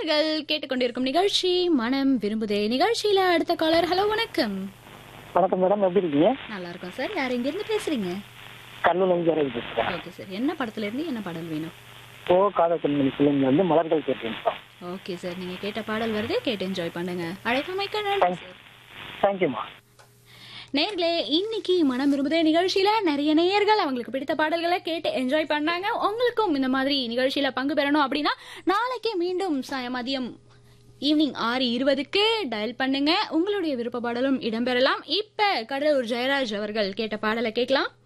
நேர்கள் கேட்டுக்கொண்டிருக்கும் நிகழ்ச்சி மனம் விரும்புதே நிகழ்ச்சியில அடுத்த காலர் ஹலோ வணக்கம் வணக்கம் மேடம் எப்படி இருக்கீங்க நல்லா இருக்கும் சார் யார் இங்க இருந்து பேசுறீங்க கல்லூர் இங்கே பேசுகிறேன் ஓகே சார் என்ன படத்துல இருந்து என்ன பாடல் வேணும் ஓ காதல் கண்மணி பிள்ளைங்க வந்து மலர்கள் கேட்டேன் ஓகே சார் நீங்க கேட்ட பாடல் வருது கேட்டு என்ஜாய் பண்ணுங்க அழைப்பமைக்க நன்றி சார் தேங்க்யூம்மா நேர்களே இன்னைக்கு மனம் விரும்புதே நிகழ்ச்சியில நிறைய நேயர்கள் அவங்களுக்கு பிடித்த பாடல்களை கேட்டு என்ஜாய் பண்ணாங்க உங்களுக்கும் இந்த மாதிரி நிகழ்ச்சியில பங்கு பெறணும் அப்படின்னா நாளைக்கு மீண்டும் சாய மதியம் ஈவினிங் ஆறு இருபதுக்கு டயல் பண்ணுங்க உங்களுடைய விருப்ப பாடலும் இடம்பெறலாம் இப்ப கடலூர் ஜெயராஜ் அவர்கள் கேட்ட பாடலை கேட்கலாம்